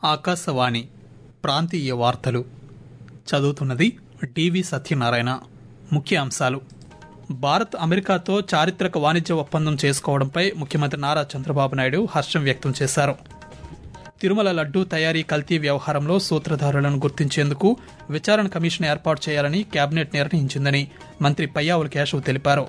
ఆకాశవాణి ప్రాంతీయ వార్తలు చదువుతున్నది డివి సత్యనారాయణ ముఖ్య అంశాలు భారత్ అమెరికాతో చారిత్రక వాణిజ్య ఒప్పందం చేసుకోవడంపై ముఖ్యమంత్రి నారా చంద్రబాబు నాయుడు హర్షం వ్యక్తం చేశారు తిరుమల లడ్డూ తయారీ కల్తీ వ్యవహారంలో సూత్రధారులను గుర్తించేందుకు విచారణ కమిషన్ ఏర్పాటు చేయాలని కేబినెట్ నిర్ణయించిందని మంత్రి పయ్యావుల కేశవ్ తెలిపారు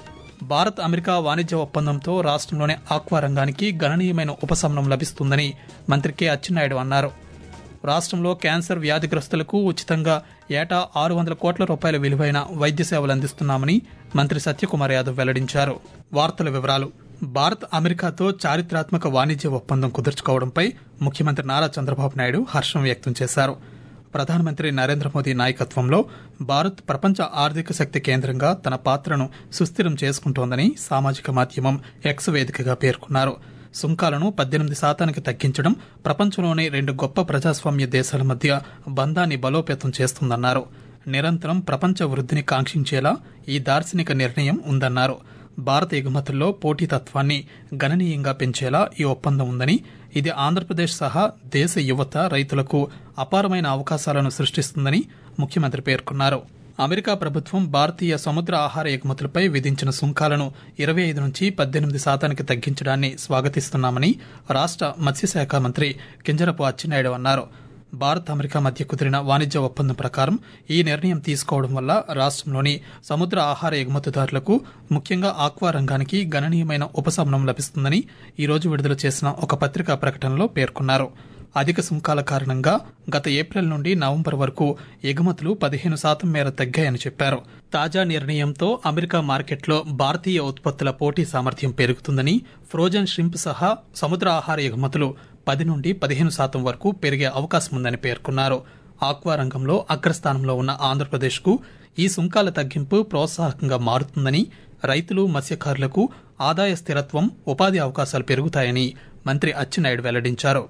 భారత్ అమెరికా వాణిజ్య ఒప్పందంతో రాష్ట్రంలోని ఆక్వా రంగానికి గణనీయమైన ఉపశమనం లభిస్తుందని మంత్రి కె అచ్చెన్నాయుడు అన్నారు రాష్ట్రంలో క్యాన్సర్ వ్యాధిగ్రస్తులకు ఉచితంగా ఏటా ఆరు వందల కోట్ల రూపాయల విలువైన వైద్య సేవలు అందిస్తున్నామని మంత్రి సత్యకుమార్ యాదవ్ వెల్లడించారు వార్తల వివరాలు భారత్ అమెరికాతో చారిత్రాత్మక వాణిజ్య ఒప్పందం కుదుర్చుకోవడంపై ముఖ్యమంత్రి నారా చంద్రబాబు నాయుడు హర్షం వ్యక్తం చేశారు ప్రధానమంత్రి నరేంద్ర మోదీ నాయకత్వంలో భారత్ ప్రపంచ ఆర్థిక శక్తి కేంద్రంగా తన పాత్రను సుస్థిరం చేసుకుంటోందని సామాజిక మాధ్యమం ఎక్స్ వేదికగా పేర్కొన్నారు సుంకాలను పద్దెనిమిది శాతానికి తగ్గించడం ప్రపంచంలోని రెండు గొప్ప ప్రజాస్వామ్య దేశాల మధ్య బంధాన్ని బలోపేతం చేస్తుందన్నారు నిరంతరం ప్రపంచ వృద్ధిని కాంక్షించేలా ఈ దార్శనిక నిర్ణయం ఉందన్నారు భారత ఎగుమతుల్లో పోటీతత్వాన్ని గణనీయంగా పెంచేలా ఈ ఒప్పందం ఉందని ఇది ఆంధ్రప్రదేశ్ సహా దేశ యువత రైతులకు అపారమైన అవకాశాలను సృష్టిస్తుందని ముఖ్యమంత్రి పేర్కొన్నారు అమెరికా ప్రభుత్వం భారతీయ సముద్ర ఆహార ఎగుమతులపై విధించిన సుంకాలను ఇరవై ఐదు నుంచి పద్దెనిమిది శాతానికి తగ్గించడాన్ని స్వాగతిస్తున్నామని రాష్ట్ర మత్స్యశాఖ మంత్రి కింజరపు అచ్చెన్నాయుడు అన్నారు భారత్ అమెరికా మధ్య కుదిరిన వాణిజ్య ఒప్పందం ప్రకారం ఈ నిర్ణయం తీసుకోవడం వల్ల రాష్ట్రంలోని సముద్ర ఆహార ఎగుమతిదారులకు ముఖ్యంగా ఆక్వా రంగానికి గణనీయమైన ఉపశమనం లభిస్తుందని ఈ రోజు విడుదల చేసిన ఒక పత్రికా ప్రకటనలో పేర్కొన్నారు అధిక సుంకాల కారణంగా గత ఏప్రిల్ నుండి నవంబర్ వరకు ఎగుమతులు పదిహేను శాతం మేర తగ్గాయని చెప్పారు తాజా నిర్ణయంతో అమెరికా మార్కెట్లో భారతీయ ఉత్పత్తుల పోటీ సామర్థ్యం పెరుగుతుందని ఫ్రోజన్ షింప్ సహా సముద్ర ఆహార ఎగుమతులు పది నుండి పదిహేను శాతం వరకు పెరిగే అవకాశం ఉందని పేర్కొన్నారు ఆక్వా రంగంలో అగ్రస్థానంలో ఉన్న ఆంధ్రప్రదేశ్కు ఈ సుంకాల తగ్గింపు ప్రోత్సాహకంగా మారుతుందని రైతులు మత్స్యకారులకు ఆదాయ స్థిరత్వం ఉపాధి అవకాశాలు పెరుగుతాయని మంత్రి అచ్చెన్నాయుడు వెల్లడించారు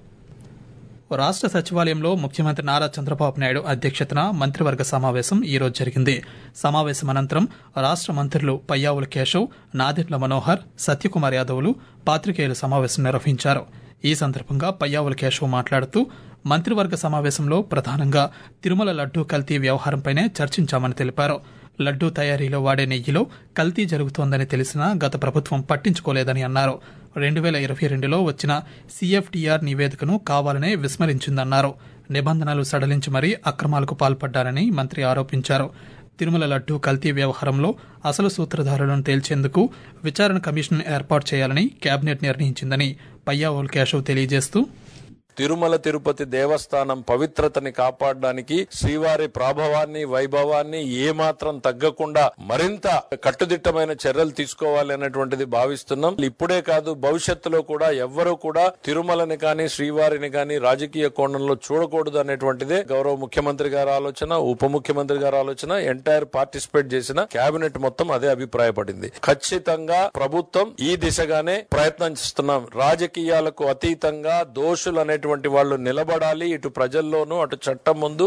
రాష్ట్ర సచివాలయంలో ముఖ్యమంత్రి నారా చంద్రబాబు నాయుడు అధ్యక్షతన మంత్రివర్గ సమావేశం ఈ రోజు జరిగింది సమావేశం అనంతరం రాష్ట్ర మంత్రులు పయ్యావుల కేశవ్ నాదెండ్ల మనోహర్ సత్యకుమార్ యాదవ్లు పాత్రికేయుల సమావేశం నిర్వహించారు ఈ సందర్భంగా పయ్యావుల కేశవ్ మాట్లాడుతూ మంత్రివర్గ సమావేశంలో ప్రధానంగా తిరుమల లడ్డూ కల్తీ వ్యవహారంపైనే చర్చించామని తెలిపారు లడ్డూ తయారీలో వాడే నెయ్యిలో కల్తీ జరుగుతోందని తెలిసినా గత ప్రభుత్వం పట్టించుకోలేదని అన్నారు రెండు వేల ఇరవై రెండులో వచ్చిన సిఎఫ్టీఆర్ నివేదికను కావాలనే విస్మరించిందన్నారు నిబంధనలు సడలించి మరీ అక్రమాలకు పాల్పడ్డారని మంత్రి ఆరోపించారు తిరుమల లడ్డూ కల్తీ వ్యవహారంలో అసలు సూత్రధారులను తేల్చేందుకు విచారణ కమిషన్ ఏర్పాటు చేయాలని కేబినెట్ నిర్ణయించిందని పయ్యావుల్ కేశవ్ తెలియజేస్తూ తిరుమల తిరుపతి దేవస్థానం పవిత్రతని కాపాడడానికి శ్రీవారి ప్రాభవాన్ని వైభవాన్ని ఏమాత్రం తగ్గకుండా మరింత కట్టుదిట్టమైన చర్యలు తీసుకోవాలి అనేటువంటిది భావిస్తున్నాం ఇప్పుడే కాదు భవిష్యత్తులో కూడా ఎవ్వరూ కూడా తిరుమలని కానీ శ్రీవారిని కానీ రాజకీయ కోణంలో చూడకూడదు అనేటువంటిదే గౌరవ ముఖ్యమంత్రి గారి ఆలోచన ఉప ముఖ్యమంత్రి గారి ఆలోచన ఎంటైర్ పార్టిసిపేట్ చేసిన కేబినెట్ మొత్తం అదే అభిప్రాయపడింది ఖచ్చితంగా ప్రభుత్వం ఈ దిశగానే ప్రయత్నం చేస్తున్నాం రాజకీయాలకు అతీతంగా దోషులు అనే అనేటువంటి వాళ్ళు నిలబడాలి ఇటు ప్రజల్లోనూ అటు చట్టం ముందు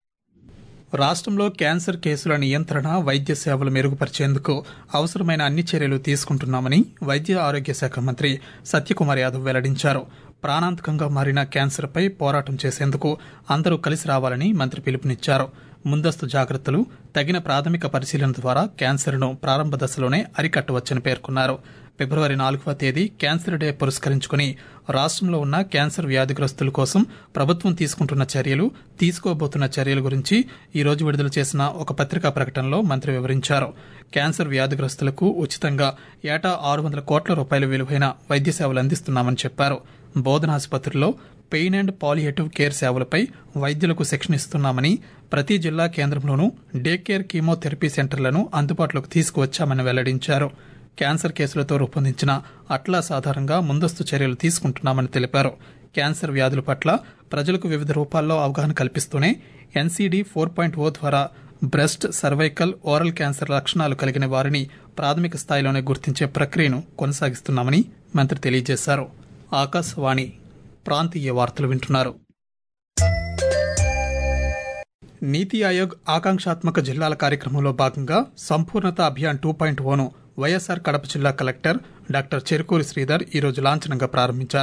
రాష్ట్రంలో క్యాన్సర్ కేసుల నియంత్రణ వైద్య సేవలు మెరుగుపరిచేందుకు అవసరమైన అన్ని చర్యలు తీసుకుంటున్నామని వైద్య ఆరోగ్య శాఖ మంత్రి సత్యకుమార్ యాదవ్ వెల్లడించారు ప్రాణాంతకంగా మారిన క్యాన్సర్పై పోరాటం చేసేందుకు అందరూ కలిసి రావాలని మంత్రి పిలుపునిచ్చారు ముందస్తు జాగ్రత్తలు తగిన ప్రాథమిక పరిశీలన ద్వారా క్యాన్సర్ను ప్రారంభ దశలోనే అరికట్టవచ్చని పేర్కొన్నారు ఫిబ్రవరి నాలుగవ తేదీ క్యాన్సర్ డే పురస్కరించుకుని రాష్ట్రంలో ఉన్న క్యాన్సర్ వ్యాధిగ్రస్తుల కోసం ప్రభుత్వం తీసుకుంటున్న చర్యలు తీసుకోబోతున్న చర్యల గురించి ఈ రోజు విడుదల చేసిన ఒక పత్రికా ప్రకటనలో మంత్రి వివరించారు క్యాన్సర్ వ్యాధిగ్రస్తులకు ఉచితంగా ఏటా ఆరు వందల కోట్ల రూపాయల విలువైన వైద్య సేవలు అందిస్తున్నామని చెప్పారు బోధనాసుపత్రుల్లో పెయిన్ అండ్ పాలియేటివ్ కేర్ సేవలపై వైద్యులకు శిక్షణ ఇస్తున్నామని ప్రతి జిల్లా కేంద్రంలోనూ డే కేర్ కీమోథెరపీ సెంటర్లను అందుబాటులోకి తీసుకువచ్చామని వెల్లడించారు క్యాన్సర్ కేసులతో రూపొందించిన అట్లాస్ ఆధారంగా ముందస్తు చర్యలు తీసుకుంటున్నామని తెలిపారు క్యాన్సర్ వ్యాధుల పట్ల ప్రజలకు వివిధ రూపాల్లో అవగాహన కల్పిస్తూనే ఎన్సీడీ ఫోర్ పాయింట్ ఓ ద్వారా బ్రెస్ట్ సర్వైకల్ ఓరల్ క్యాన్సర్ లక్షణాలు కలిగిన వారిని ప్రాథమిక స్థాయిలోనే గుర్తించే ప్రక్రియను కొనసాగిస్తున్నామని మంత్రి తెలియజేశారు ఆకాశవాణి ప్రాంతీయ వార్తలు వింటున్నారు నీతి ఆయోగ్ ఆకాంక్షాత్మక జిల్లాల కార్యక్రమంలో భాగంగా సంపూర్ణత అభియాన్ టూ పాయింట్ ఓను వైఎస్ఆర్ కడప జిల్లా కలెక్టర్ డాక్టర్ చెరుకూరి శ్రీధర్ ఈరోజు లాంఛనంగా ప్రారంభించారు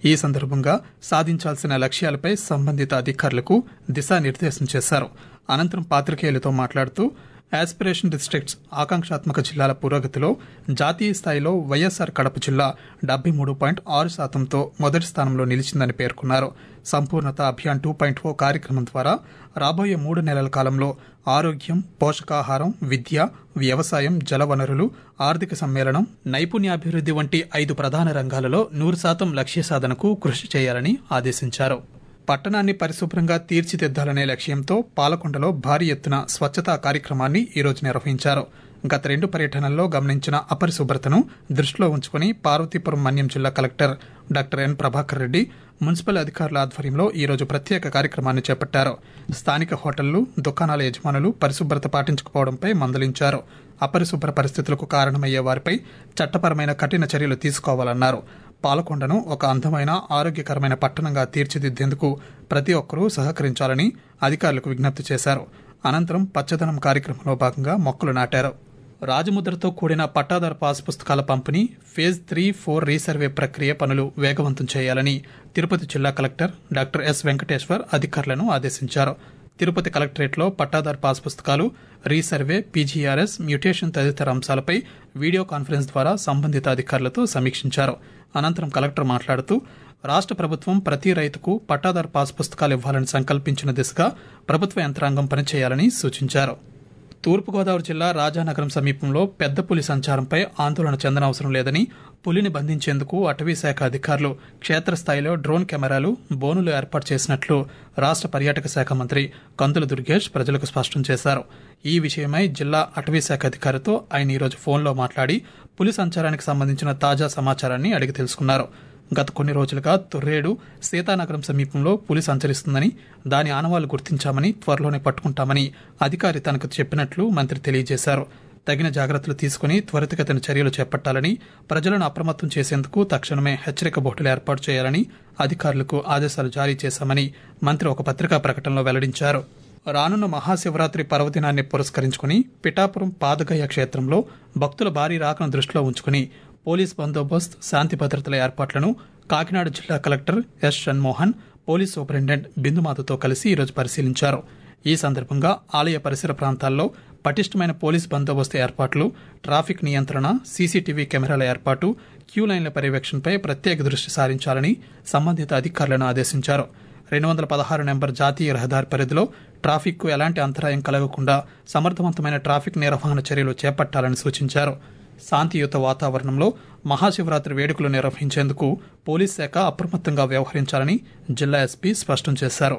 ఈ సందర్భంగా సాధించాల్సిన లక్ష్యాలపై సంబంధిత అధికారులకు దిశానిర్దేశం చేశారు అనంతరం పాత్రికేయులతో మాట్లాడుతూ ఆస్పిరేషన్ డిస్ట్రిక్ట్స్ ఆకాంక్షాత్మక జిల్లాల పురోగతిలో జాతీయ స్థాయిలో వైఎస్సార్ కడప జిల్లా డెబ్బై మూడు పాయింట్ ఆరు శాతంతో మొదటి స్థానంలో నిలిచిందని పేర్కొన్నారు సంపూర్ణత అభియాన్ టూ పాయింట్ ఓ కార్యక్రమం ద్వారా రాబోయే మూడు నెలల కాలంలో ఆరోగ్యం పోషకాహారం విద్య వ్యవసాయం జలవనరులు ఆర్థిక సమ్మేళనం నైపుణ్యాభివృద్ధి వంటి ఐదు ప్రధాన రంగాలలో నూరు శాతం లక్ష్య సాధనకు కృషి చేయాలని ఆదేశించారు పట్టణాన్ని పరిశుభ్రంగా తీర్చిదిద్దాలనే లక్ష్యంతో పాలకొండలో భారీ ఎత్తున స్వచ్ఛతా కార్యక్రమాన్ని ఈరోజు నిర్వహించారు గత రెండు పర్యటనల్లో గమనించిన అపరిశుభ్రతను దృష్టిలో ఉంచుకుని పార్వతీపురం మన్యం జిల్లా collector doctor N Prabhakar Reddy municipal అధికారుల ఆధ్వర్యంలో ఈరోజు ప్రత్యేక కార్యక్రమాన్ని చేపట్టారు స్థానిక హోటళ్లు దుకాణాల యజమానులు పరిశుభ్రత పాటించకపోవడంపై మందలించారు అపరిశుభ్ర పరిస్థితులకు కారణమయ్యే వారిపై చట్టపరమైన కఠిన చర్యలు తీసుకోవాలన్నారు పాలకొండను ఒక అందమైన ఆరోగ్యకరమైన పట్టణంగా తీర్చిదిద్దేందుకు ప్రతి ఒక్కరూ సహకరించాలని అధికారులకు విజ్ఞప్తి చేశారు అనంతరం పచ్చదనం కార్యక్రమంలో భాగంగా మొక్కలు నాటారు రాజముద్రతో కూడిన పట్టాదారు పాస్ పుస్తకాల పంపిణీ ఫేజ్ త్రీ ఫోర్ రీసర్వే ప్రక్రియ పనులు వేగవంతం చేయాలని తిరుపతి జిల్లా కలెక్టర్ డాక్టర్ ఎస్ వెంకటేశ్వర్ అధికారులను ఆదేశించారు తిరుపతి కలెక్టరేట్లో పట్టాదారు పాస్ పుస్తకాలు రీసర్వే పీజీఆర్ఎస్ మ్యూటేషన్ తదితర అంశాలపై వీడియో కాన్ఫరెన్స్ ద్వారా సంబంధిత అధికారులతో సమీక్షించారు అనంతరం కలెక్టర్ మాట్లాడుతూ రాష్ట్ర ప్రభుత్వం ప్రతి రైతుకు పట్టాదారు పాస్ పుస్తకాలు ఇవ్వాలని సంకల్పించిన దిశగా ప్రభుత్వ యంత్రాంగం పనిచేయాలని సూచించారు తూర్పుగోదావరి జిల్లా రాజానగరం సమీపంలో పెద్ద పులి సంచారంపై ఆందోళన చెందనవసరం లేదని పులిని బంధించేందుకు అటవీ శాఖ అధికారులు క్షేత్రస్థాయిలో డ్రోన్ కెమెరాలు బోనులు ఏర్పాటు చేసినట్లు రాష్ట్ర పర్యాటక శాఖ మంత్రి కందుల దుర్గేష్ ప్రజలకు స్పష్టం చేశారు ఈ విషయమై జిల్లా అటవీ శాఖ అధికారితో ఆయన ఈరోజు ఫోన్లో మాట్లాడి పులి సంచారానికి సంబంధించిన తాజా సమాచారాన్ని అడిగి తెలుసుకున్నారు గత కొన్ని రోజులుగా తొర్రేడు సీతానగరం సమీపంలో పులి సంచరిస్తుందని దాని ఆనవాళ్లు గుర్తించామని త్వరలోనే పట్టుకుంటామని అధికారి తనకు చెప్పినట్లు మంత్రి తెలియజేశారు తగిన జాగ్రత్తలు తీసుకుని త్వరితగతిన చర్యలు చేపట్టాలని ప్రజలను అప్రమత్తం చేసేందుకు తక్షణమే హెచ్చరిక బోర్డులు ఏర్పాటు చేయాలని అధికారులకు ఆదేశాలు జారీ చేశామని మంత్రి ఒక పత్రికా ప్రకటనలో వెల్లడించారు రానున్న మహాశివరాత్రి పర్వదినాన్ని పురస్కరించుకుని పిఠాపురం పాదగయ క్షేత్రంలో భక్తుల భారీ రాకను దృష్టిలో ఉంచుకుని పోలీస్ బందోబస్తు శాంతి భద్రతల ఏర్పాట్లను కాకినాడ జిల్లా collector S Shanmohan police superintendent బిందుమాతతో కలిసి ఈరోజు పరిశీలించారు ఈ సందర్భంగా ఆలయ పరిసర ప్రాంతాల్లో పటిష్టమైన పోలీస్ బందోబస్తు ఏర్పాట్లు ట్రాఫిక్ నియంత్రణ సీసీటీవీ కెమెరాల ఏర్పాటు క్యూ లైన్ల పర్యవేక్షణపై ప్రత్యేక దృష్టి సారించాలని సంబంధిత అధికారులను ఆదేశించారు రెండు వందల పదహారు నెంబర్ జాతీయ రహదారి పరిధిలో ట్రాఫిక్కు ఎలాంటి అంతరాయం కలగకుండా సమర్థవంతమైన ట్రాఫిక్ నిర్వహణ చర్యలు చేపట్టాలని సూచించారు శాంతియుత వాతావరణంలో మహాశివరాత్రి వేడుకలు నిర్వహించేందుకు పోలీస్ శాఖ అప్రమత్తంగా వ్యవహరించాలని జిల్లా ఎస్పీ స్పష్టం చేశారు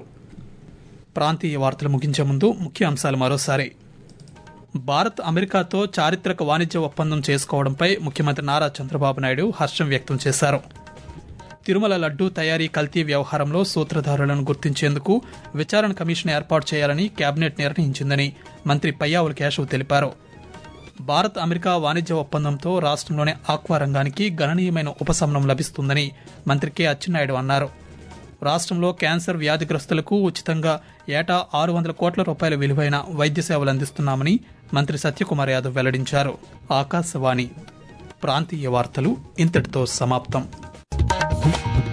ప్రాంతీయ వార్తలు ముగించే ముందు ముఖ్య అంశాలు మరోసారి భారత్ అమెరికాతో చారిత్రక వాణిజ్య ఒప్పందం చేసుకోవడంపై ముఖ్యమంత్రి నారా చంద్రబాబు నాయుడు హర్షం వ్యక్తం చేశారు తిరుమల లడ్డూ తయారీ కల్తీ వ్యవహారంలో సూత్రధారులను గుర్తించేందుకు విచారణ కమిషన్ ఏర్పాటు చేయాలని కేబినెట్ నిర్ణయించిందని మంత్రి పయ్యావుల కేశవ్ తెలిపారు భారత్ అమెరికా వాణిజ్య ఒప్పందంతో రాష్ట్రంలోని ఆక్వా రంగానికి గణనీయమైన ఉపశమనం లభిస్తుందని మంత్రి కె అచ్చెన్నాయుడు అన్నారు రాష్ట్రంలో క్యాన్సర్ వ్యాధిగ్రస్తులకు ఉచితంగా ఏటా ఆరు వందల కోట్ల రూపాయల విలువైన వైద్య సేవలు అందిస్తున్నామని మంత్రి సత్యకుమార్ యాదవ్ వెల్లడించారు ఆకాశవాణి ప్రాంతీయ వార్తలు ఇంతటితో సమాప్తం